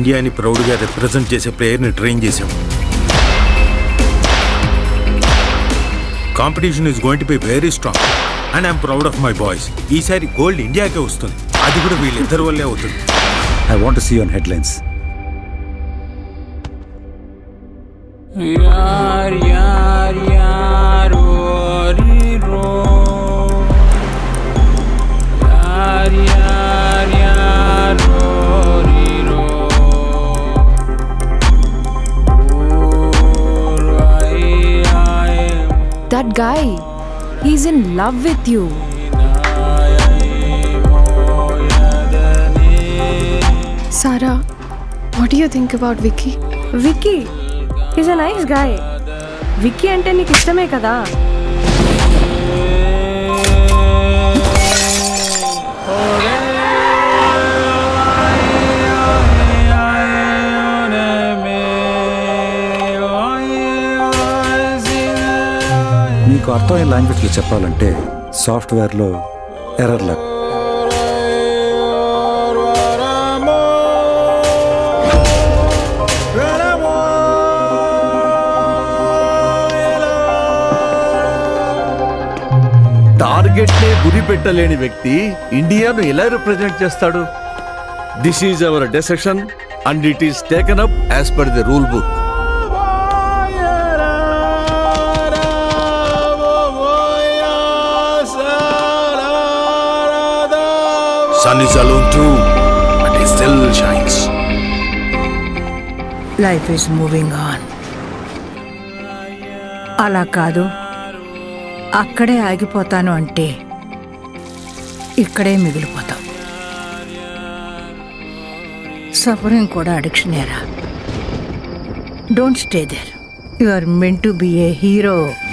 ఇండియాని ప్రౌడ్గా రిప్రజెంట్ చేసే ప్లేయర్ని ట్రైన్ చేశాం competition is going to be very strong and I'm proud of my boys ఈసారి గోల్డ్ ఇండియాకే వస్తుంది అది కూడా వీళ్ళిద్దరి వల్లే అవుతుంది I want see on headlines यार यार यार रो यार यार यार रो That guy, he's in love with you. Sarah, what do you think about Vicky? Vicky is a nice guy Vicky అంటే నీకు ఇష్టమే కదా మీకు అర్థమయ్యే లాంగ్వేజ్లో చెప్పాలంటే సాఫ్ట్వేర్లో ఎర్రర్ లక్ టార్గెట్ నే గురి పెట్టలేని వ్యక్తి ఇండియాను ఎలా రిప్రజెంట్ చేస్తాడు this is our decision and it is taken up as per the rule book Sun is alone too, but he still shines. Life is moving on అలా కాదు అక్కడే ఆగిపోతాను అంటే ఇక్కడే మిగిలిపోతాం సఫరింగ్ కూడా అడిక్షనేరా don't stay there you are meant to be a hero